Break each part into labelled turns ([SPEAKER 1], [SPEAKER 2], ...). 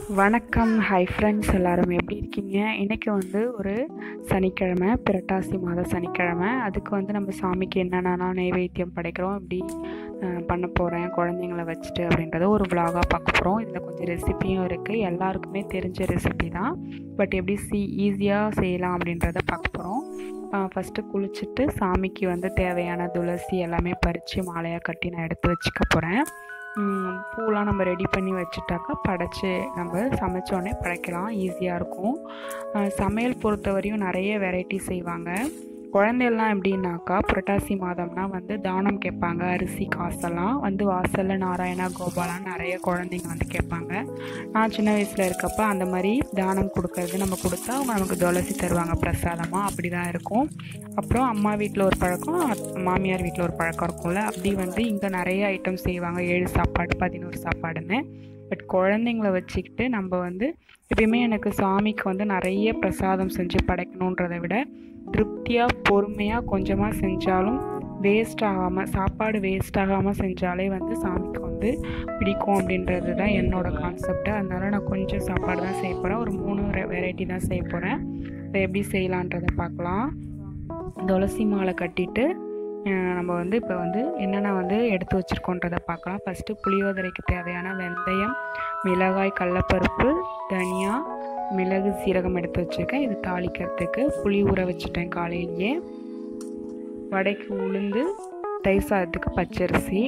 [SPEAKER 1] வணக்கம் hi friends எல்லாரும் எப்படி இருக்கீங்க இன்றைக்கி வந்து ஒரு சனிக்கிழமை புரட்டாசி மாத சனிக்கிழமை அதுக்கு வந்து நம்ம சாமிக்கு என்னென்னா நைவேத்தியம் படைக்கிறோம் எப்படி அஹ், பண்ண போகிறேன் குழந்தைங்கள வச்சுட்டு அப்படின்றத ஒரு vlog-ஆ பார்க்க போகிறோம் இதில் கொஞ்சம் ரெசிபியும் இருக்குது எல்லாருக்குமே தெரிஞ்ச ரெசிபி தான் பட் எப்படி சி ஈஸியாக செய்யலாம் அப்படின்றத பார்க்க போகிறோம் ஃபஸ்ட்டு குளிச்சுட்டு சாமிக்கு வந்து தேவையான துளசி எல்லாமே பறித்து மாலையாக கட்டி நான் எடுத்து வச்சுக்க போகிறேன் பூலாம் நம்ம ரெடி பண்ணி வச்சுட்டாக்கா படைச்சி நம்ம சமைச்சோடனே படைக்கலாம் ஈஸியாக இருக்கும் அஹ் சமையல் பொறுத்தவரையும் நிறைய வெரைட்டி செய்வாங்க குழந்தைகள்லாம் எப்படின்னாக்கா புரட்டாசி மாதம்னா வந்து தானம் கேட்பாங்க அரிசி காசெல்லாம் வந்து வாசலில் நாராயணா கோபாலான்னு நிறைய குழந்தைங்க வந்து கேட்பாங்க நான் சின்ன வயசில் இருக்கப்ப அந்த மாதிரி தானம் கொடுக்கறது நம்ம கொடுத்தா அவங்க நமக்கு துளசி தருவாங்க பிரசாதமாக அப்படி தான் இருக்கும் அப்புறம் அம்மா வீட்டில் ஒரு பழக்கம் அத்- மாமியார் வீட்டில் ஒரு பழக்கம் இருக்கும்ல அப்படி வந்து இங்கே நிறைய ஐட்டம் செய்வாங்க ஏழு சாப்பாடு பதினோரு சாப்பாடுன்னு பட் குழந்தைங்கள வச்சுக்கிட்டு நம்ம வந்து எப்பயுமே எனக்கு சாமிக்கு வந்து நிறைய பிரசாதம் செஞ்சு படைக்கணுன்றதை விட திருப்தியாக பொறுமையாக கொஞ்சமாக செஞ்சாலும் வேஸ்ட் ஆகாமல் சாப்பாடு வேஸ்ட் ஆகாமல் செஞ்சாலே வந்து சாமிக்கு வந்து பிடிக்கும் அப்படின்றது தான் என்னோட கான்செப்ட் அதனால நான் கொஞ்சம் சாப்பாடு தான் செய்ய போகிறேன் ஒரு மூணு வெரைட்டி தான் செய்ய போகிறேன் அதை எப்படி செய்யலான்றதை பார்க்கலாம் துளசி மாலை கட்டிட்டு அஹ், நம்ம வந்து இப்போ வந்து என்னென்ன வந்து எடுத்து வச்சுருக்கோன்றதை பார்க்கலாம் ஃபஸ்ட்டு புளியோதரைக்கு தேவையான வெந்தயம் மிளகாய் கடலப்பருப்பு தனியா மிளகு சீரகம் எடுத்து வச்சுருக்கேன் இது தாளிக்கிறதுக்கு புளி ஊற வச்சுட்டேன் காலையிலேயே வடைக்கு உளுந்து தயிர் சாதத்துக்கு பச்சரிசி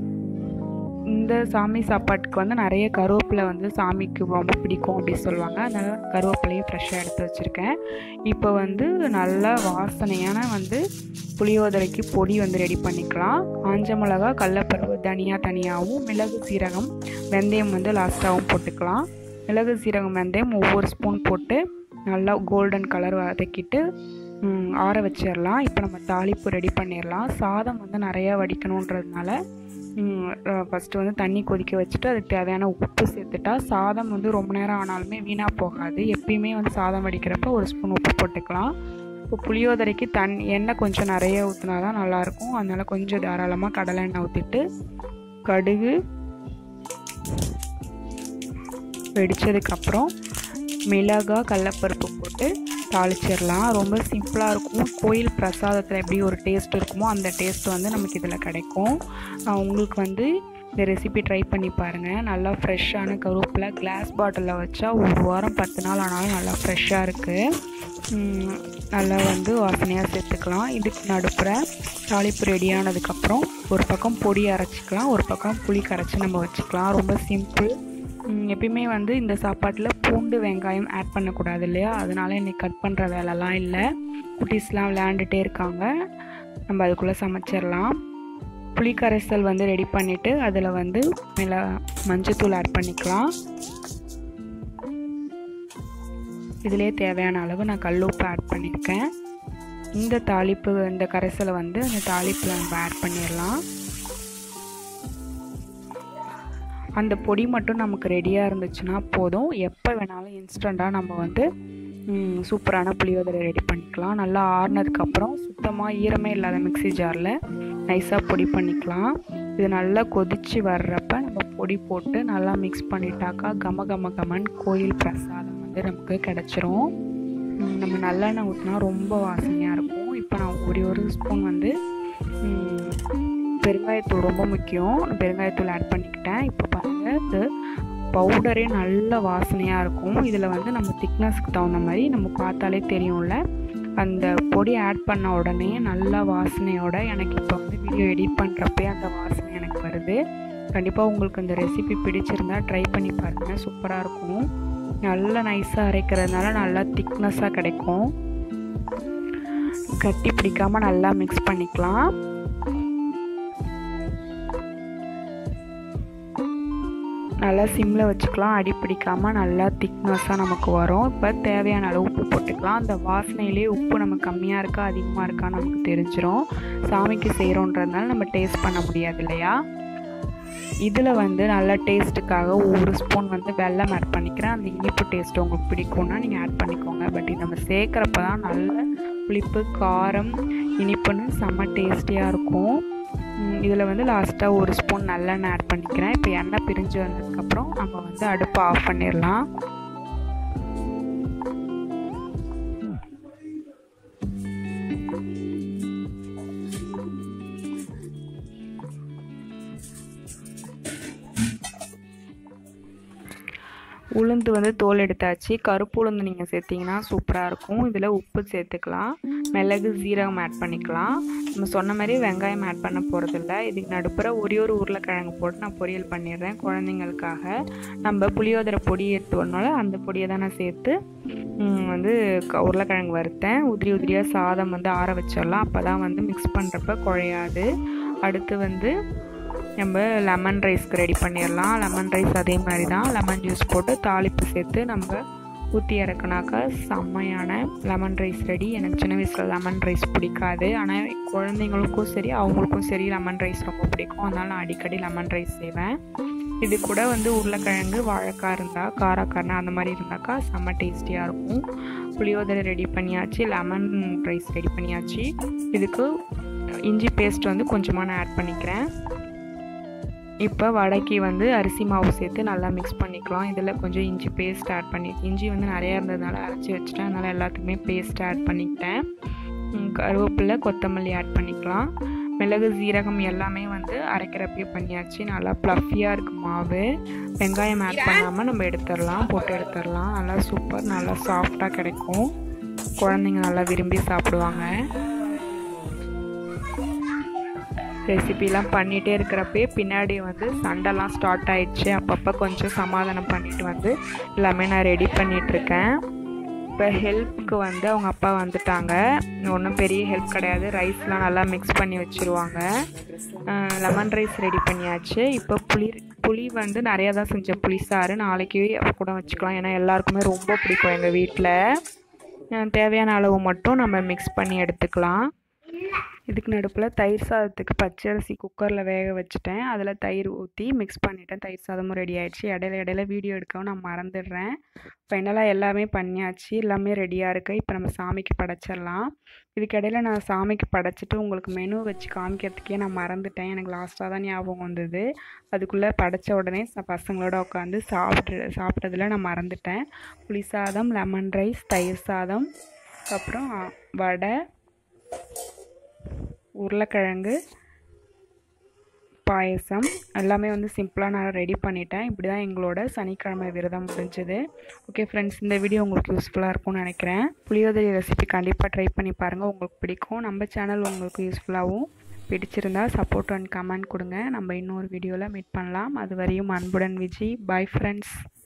[SPEAKER 1] இந்த சாமி சாப்பாட்டுக்கு வந்து நிறைய கருவேப்பிலை வந்து சாமிக்கு ரொம்ப பிடிக்கும் அப்படி சொல்லுவாங்க அதனால் கருவேப்பிலையும் ஃப்ரெஷ்ஷாக எடுத்து வச்சுருக்கேன் இப்போ வந்து நல்லா வாசனையான வந்து புளியோதரைக்கு பொடி வந்து ரெடி பண்ணிக்கலாம் காஞ்ச மிளகா கடலப்பருப்பு தனியா தனியாகவும் மிளகு சீரகம் வெந்தயம் வந்து லாஸ்ட்டாகவும் போட்டுக்கலாம் மிளகு சீரகம் வெந்தயம் ஒவ்வொரு ஸ்பூன் போட்டு நல்லா கோல்டன் கலர் வதக்கிட்டு ம், ஆற வச்சிடலாம் இப்போ நம்ம தாளிப்பு ரெடி பண்ணிடலாம் சாதம் வந்து நிறையா வடிக்கணுன்றதுனால ஃபஸ்ட்டு வந்து தண்ணி கொதிக்க வச்சுட்டு அதுக்கு தேவையான உப்பு சேர்த்துட்டா சாதம் வந்து ரொம்ப நேரம் ஆனாலுமே வீணாக போகாது எப்பயுமே வந்து சாதம் வடிக்கிறப்ப ஒரு ஸ்பூன் உப்பு போட்டுக்கலாம் இப்போ புளியோதரைக்கு தண் எண்ணெய் கொஞ்சம் நிறைய ஊற்றினா தான் நல்லாயிருக்கும் அதனால் கொஞ்சம் தாராளமாக கடலை எண்ணெய் ஊற்றிட்டு கடுகு வெடித்ததுக்கப்புறம் மிளகாய் கடலப்பருப்பு போட்டு தாளிச்சிடலாம் ரொம்ப சிம்பிளாக இருக்கும் கோயில் பிரசாதத்தில் எப்படி ஒரு டேஸ்ட் இருக்குமோ அந்த டேஸ்ட் வந்து நமக்கு இதில் கிடைக்கும் ஆஹ் உங்களுக்கு வந்து இந்த ரெசிபி ட்ரை பண்ணி பாருங்கள் நல்லா ஃப்ரெஷ்ஷான கருவேப்பிலை கிளாஸ் பாட்டிலில் வச்சா ஒரு வாரம் பத்து நாள் ஆனாலும் நல்லா ஃப்ரெஷ்ஷாக இருக்குது நல்லா வந்து வாசனையாக சேர்த்துக்கலாம் இதுக்கு நடுப்புற தாளிப்பு ரெடி ஆனதுக்கப்புறம் ஒரு பக்கம் பொடி அரைச்சிக்கலாம் ஒரு பக்கம் புளி கரைச்சி நம்ம வச்சுக்கலாம் ரொம்ப சிம்பிள் ம், எப்பயுமே வந்து இந்த சாப்பாட்டில் பூண்டு வெங்காயம் ஆட் பண்ணக்கூடாது இல்லையா அதனால இன்னைக்கு கட் பண்ணுற வேலைலாம் இல்லை குட்டீஸ்லாம் விளையாண்டுட்டே இருக்காங்க நம்ம அதுக்குள்ளே சமைச்சிடலாம் புளி கரைசல் வந்து ரெடி பண்ணிவிட்டு அதில் வந்து மிள மஞ்சத்தூள் ஆட் பண்ணிக்கலாம் இதிலே தேவையான அளவு நான் கல்லுப்பு ஆட் பண்ணியிருக்கேன் இந்த தாளிப்பு இந்த கரைசலை வந்து அந்த தாளிப்பில் நம்ம ஆட் பண்ணிடலாம் அந்த பொடி மட்டும் நமக்கு ரெடியாக இருந்துச்சுன்னா போதும் எப்போ வேணாலும் இன்ஸ்டண்ட்டாக நம்ம வந்து ம், சூப்பரான புளியோதரை ரெடி பண்ணிக்கலாம் நல்லா ஆறுனதுக்கப்புறம் சுத்தமாக ஈரமே இல்லாத மிக்ஸி ஜாரில் நைஸாக பொடி பண்ணிக்கலாம் இது நல்லா கொதித்து வர்றப்ப நம்ம பொடி போட்டு நல்லா மிக்ஸ் பண்ணிட்டாக்கா கம கம கமன் கோயில் பிரசாதம் வந்து நமக்கு கிடச்சிரும் ம், நம்ம நல்லெண்ணெய் ஊற்றினா ரொம்ப வாசனையாக இருக்கும் இப்போ நான் ஒரே ஒரு ஸ்பூன் வந்து ம், பெருங்காயத்தூள் ரொம்ப முக்கியம் பெருங்காயத்தூள் ஆட் பண்ணிக்கிட்டேன் இப்போ பாருங்கள் இது பவுடரே நல்ல வாசனையாக இருக்கும் இதில் வந்து நம்ம திக்னஸ்க்கு தகுந்த மாதிரி நம்ம பார்த்தாலே தெரியும்ல அந்த பொடி ஆட் பண்ண உடனே நல்ல வாசனையோட எனக்கு இப்போ வந்து வீடியோ எடிட் பண்ணுறப்பே அந்த வாசனை எனக்கு வருது கண்டிப்பாக உங்களுக்கு இந்த ரெசிபி பிடிச்சிருந்தா ட்ரை பண்ணி பாருங்கள் சூப்பராக இருக்கும் நல்லா நைஸாக அரைக்கிறதுனால நல்லா திக்னஸாக கிடைக்கும் கட்டி பிடிக்காம நல்லா மிக்ஸ் பண்ணிக்கலாம் நல்லா சிம்மில் வச்சுக்கலாம் அடி பிடிக்காம நல்லா திக்னஸாக நமக்கு வரும் இப்போ தேவையான அளவு உப்பு போட்டுக்கலாம் அந்த வாசனையிலே உப்பு நம்ம கம்மியாக இருக்கா அதிகமாக இருக்கா நமக்கு தெரிஞ்சிரும் சாமிக்கு செய்கிறோன்றதுனால நம்ம டேஸ்ட் பண்ண முடியாது இல்லையா இதில் வந்து நல்ல டேஸ்ட்டுக்காக ஒரு ஸ்பூன் வந்து வெல்லம் ஆட் பண்ணிக்கிறேன் அந்த இனிப்பு டேஸ்ட் உங்களுக்கு பிடிக்கும்னா நீங்கள் ஆட் பண்ணிக்கோங்க பட் இது நம்ம சேர்க்குறப்ப தான் நல்ல புளிப்பு காரம் இனிப்புன்னு செம்ம டேஸ்டியாக இருக்கும் இதில் வந்து லாஸ்ட்டாக ஒரு ஸ்பூன் நல்லெண்ணெய் ஆட் பண்ணிக்கிறேன் இப்போ எண்ணெய் பிரிஞ்சு வந்ததுக்கப்புறம் நம்ம வந்து அடுப்பை ஆஃப் பண்ணிடலாம் உளுந்து வந்து தோல் எடுத்தாச்சு கருப்பு உளுந்து நீங்கள் சேர்த்திங்கன்னா சூப்பராக இருக்கும் இதில் உப்பு சேர்த்துக்கலாம் மிளகு சீரகம் ஆட் பண்ணிக்கலாம் நம்ம சொன்ன மாதிரி வெங்காயம் ஆட் பண்ண போகிறதில்ல இதுக்கு நடுப்புற ஒரே ஒரு உருளைக்கிழங்கு போட்டு நான் பொரியல் பண்ணிடுறேன் குழந்தைங்களுக்காக நம்ம புளியோதரை பொடி எடுத்து வரனால அந்த பொடியை தான் நான் சேர்த்து வந்து உருளைக்கிழங்கு வறுத்தேன் உதிரி உதிரியாக சாதம் வந்து ஆற வச்சிடலாம் அப்போ தான் வந்து மிக்ஸ் பண்ணுறப்ப குழையாது அடுத்து வந்து நம்ம லெமன் ரைஸ்க்கு ரெடி பண்ணிடலாம் லெமன் ரைஸ் அதே மாதிரி தான் லெமன் ஜூஸ் போட்டு தாளிப்பு சேர்த்து நம்ம ஊற்றி இறக்குனாக்கா செம்மையான லெமன் ரைஸ் ரெடி எனக்கு சின்ன வயசில் லெமன் ரைஸ் பிடிக்காது ஆனால் குழந்தைங்களுக்கும் சரி அவங்களுக்கும் சரி லெமன் ரைஸ் ரொம்ப பிடிக்கும் அதனால் நான் அடிக்கடி லெமன் ரைஸ் செய்வேன் இது கூட வந்து உருளைக்கிழங்கு வாழைக்காய் இருந்தால் காராக்கரணை அந்த மாதிரி இருந்தாக்கா செம்ம டேஸ்டியாக இருக்கும் புளியோதரை ரெடி பண்ணியாச்சு லெமன் ரைஸ் ரெடி பண்ணியாச்சு இதுக்கு இஞ்சி பேஸ்ட் வந்து கொஞ்சமாக நான் ஆட் பண்ணிக்கிறேன் இப்போ வடைக்கு வந்து அரிசி மாவு சேர்த்து நல்லா மிக்ஸ் பண்ணிக்கலாம் இதில் கொஞ்சம் இஞ்சி பேஸ்ட் ஆட் பண்ணி இஞ்சி வந்து நிறையா இருந்ததுனால அரைச்சி வச்சுட்டேன் அதனால் எல்லாத்துக்குமே பேஸ்ட் ஆட் பண்ணிக்கிட்டேன் கருவேப்பிலை கொத்தமல்லி ஆட் பண்ணிக்கலாம் மிளகு சீரகம் எல்லாமே வந்து அரைக்கிறப்பே பண்ணியாச்சு நல்லா ப்ளஃபியாக இருக்குது மாவு வெங்காயம் ஆட் பண்ணாமல் நம்ம எடுத்துடலாம் போட்டு எடுத்துடலாம் நல்லா சூப்பர் நல்லா சாஃப்டாக கிடைக்கும் குழந்தைங்க நல்லா விரும்பி சாப்பிடுவாங்க ரெசிபிலாம் பண்ணிகிட்டே இருக்கிறப்பே பின்னாடி வந்து சண்டைலாம் ஸ்டார்ட் ஆயிடுச்சு அப்பப்போ கொஞ்சம் சமாதானம் பண்ணிட்டு வந்து எல்லாமே நான் ரெடி பண்ணிகிட்ருக்கேன் இப்போ ஹெல்ப்புக்கு வந்து அவங்க அப்பா வந்துட்டாங்க ஒன்றும் பெரிய ஹெல்ப் கிடையாது ரைஸ்லாம் நல்லா மிக்ஸ் பண்ணி வச்சுருவாங்க லெமன் ரைஸ் ரெடி பண்ணியாச்சு இப்போ புளி புளி வந்து நிறையா தான் செஞ்சேன் புளி சாறு நாளைக்கு கூட வச்சுக்கலாம் ஏன்னா எல்லாருக்குமே ரொம்ப பிடிக்கும் எங்கள் வீட்டில் தேவையான அளவு மட்டும் நம்ம மிக்ஸ் பண்ணி எடுத்துக்கலாம் இதுக்கு நடுப்பில் தயிர் சாதத்துக்கு பச்சரிசி குக்கரில் வேக வச்சுட்டேன் அதில் தயிர் ஊற்றி மிக்ஸ் பண்ணிட்டேன் தயிர் சாதமும் ரெடி ஆகிடுச்சு இடையில இடையில வீடியோ எடுக்கவும் நான் மறந்துடுறேன் ஃபைனலாக எல்லாமே பண்ணியாச்சு எல்லாமே ரெடியாக இருக்குது இப்போ நம்ம சாமிக்கு படைச்சிடலாம் இதுக்கு இடையில நான் சாமிக்கு படைச்சிட்டு உங்களுக்கு மெனு வச்சு காமிக்கிறதுக்கே நான் மறந்துட்டேன் எனக்கு லாஸ்ட்டாக தான் ஞாபகம் வந்தது அதுக்குள்ளே படைச்ச உடனே பசங்களோட உட்காந்து சாப்பிட்டு சாப்பிட்டதில் நான் மறந்துட்டேன் புளி சாதம் லெமன் ரைஸ் தயிர் சாதம் அப்புறம் வடை உருளைக்கிழங்கு பாயசம் எல்லாமே வந்து சிம்பிளாக நான் ரெடி பண்ணிட்டேன் இப்படி தான் எங்களோட சனிக்கிழமை விரதம் முடிஞ்சது ஓகே ஃப்ரெண்ட்ஸ் இந்த வீடியோ உங்களுக்கு யூஸ்ஃபுல்லாக இருக்கும்னு நினைக்கிறேன் புளியோதரை ரெசிபி கண்டிப்பாக ட்ரை பண்ணி பாருங்கள் உங்களுக்கு பிடிக்கும் நம்ம சேனல் உங்களுக்கு யூஸ்ஃபுல்லாகவும் பிடிச்சிருந்தா சப்போர்ட் அண்ட் கமெண்ட் கொடுங்க நம்ம இன்னொரு வீடியோவில் மீட் பண்ணலாம் அது வரையும் அன்புடன் விஜி பாய் ஃப்ரெண்ட்ஸ்